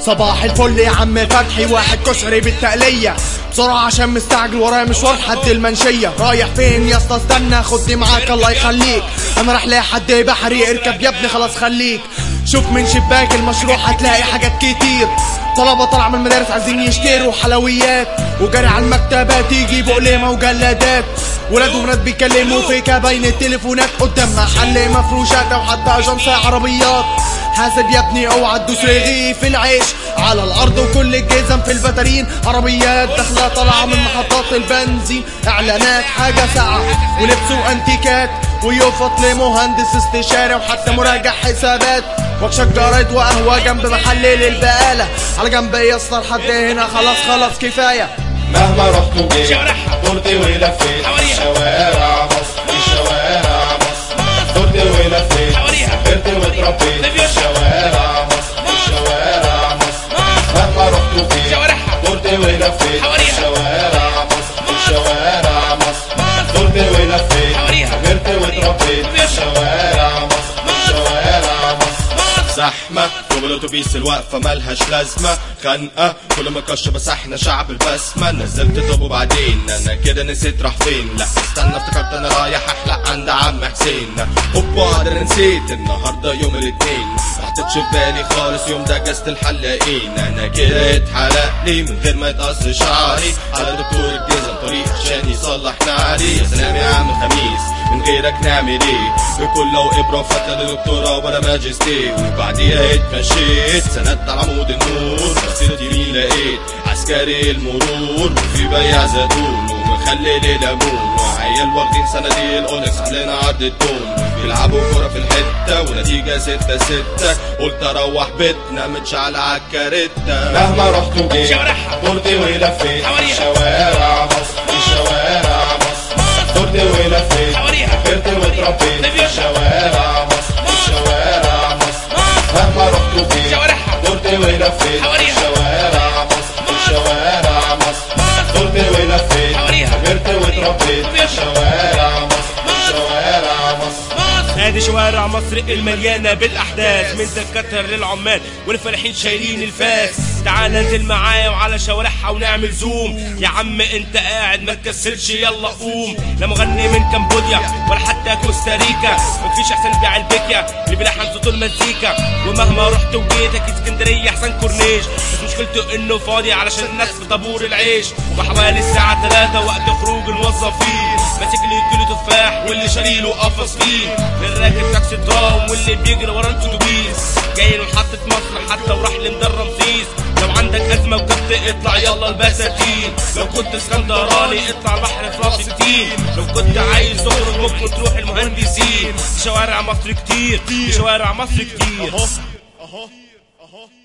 صباح الفل يا عم فتحي واحد كشري بالتقلية بسرعة عشان مستعجل ورايا مشوار لحد المنشية رايح فين يا اسطى استنى خدني معاك الله يخليك انا راح لحد بحري اركب يا ابني خلاص خليك شوف من شباك المشروع هتلاقي حاجات كتير طلبة طالعة من المدارس عايزين يشتروا حلويات وجري على المكتبات يجيبوا قليمة وجلادات ولاد وبنات بيكلموا في كابين التليفونات قدام محل مفروشات او حتى اجنس عربيات حاسب يا ابني اوعى تدوس رغيف العيش على الارض وكل الجزم في البتارين عربيات داخله طالعه من محطات البنزين اعلانات حاجه ساعه ولبس وانتيكات ويفط لمهندس استشاري وحتى مراجع حسابات وكشك جرايد وقهوه جنب محل للبقاله على جنب يا اسطى لحد هنا خلاص خلاص كفايه مهما رحت وجيت شوارعها. دورت ولفيت حواليها. شوارع مصر في شوارع مصر دورت ولفيت حواليها. سافرت واتربيت ليبيا. شوارع مصر في شوارع مصر مهما رحت وجيت شوارعها. دورت ولفيت حواليها. شوارع مصر في شوارع مصر دورت ولفيت حواليها. سافرت واتربيت ليبيا. شوارع مصر في شوارع مصر زحمة فوق الاتوبيس الواقفة ملهاش لازمة خنقة كل ما كش بس احنا شعب البسمة نزلت طب وبعدين انا كده نسيت راح فين لا استنى افتكرت انا رايح احلق عند عم حسين هوبا ده أنا نسيت النهاردة يوم الاثنين ما حطيتش في بالي خالص يوم ده اجازة الحلاقين انا كده اتحلق لي من غير ما يتقص شعري على دكتور الجزم طريق عشان يصلح نعلي يا سلام يا عم خميس من غيرك نعمل ايه بكل وابره فتله لدكتوره ولا ماجستير وبعديها اتمشيت سندت على عمود النور بصيت يمين لقيت عسكري المرور وفي بياع زيتون ومخلل ليمون وعيال واخدين صناديق الاونكس علينا عرض التون بيلعبوا كورة في الحتة ونتيجة ستة ستة قلت اروح بيتنا متشعل عالكارتة مهما رحت وجيت شوارعها. دورت ولفيت حواليها. شوارع مصر في شوارع مصر دورت ولفيت حواليها. سافرت واتربيت ليبيا. شوارع مصر في شوارع مصر مهما رحت وجيت شوارعها. دورت ولفيت حواليها. شوارع مصر في شوارع مصر دورت ولفيت حواليها. سافرت واتربيت ليبيا. شوارع مصر في شوارع مصر ادي شوارع مصر المليانه بالاحداث من دكاتره للعمال والفلاحين شايلين الفاس تعال انزل معايا وعلى شوارعها ونعمل زوم يا عم انت قاعد ما تكسلش يلا قوم لا مغني من كمبوديا ولا حتى كوستاريكا مفيش احسن بيع البكيا اللي بيلحن صوت المزيكا ومهما رحت وجيت اكيد اسكندريه احسن كورنيش بس مشكلته انه فاضي علشان الناس في طابور العيش وحوالي الساعه 3 وقت خروج الموظفين ماسك لي كيلو تفاح واللي شاريله قفص فيه الراكب تاكسي درام واللي بيجري ورا الاتوبيس جاي من محطة مصر حتى وراح لمدار رمسيس لو عندك أزمة وكبت اطلع يلا البساتين لو كنت اسكندراني اطلع البحر في راس التين لو كنت عايز تخرج ممكن تروح المهندسين شوارع مصر كتير شوارع مصر كتير اهو اهو اهو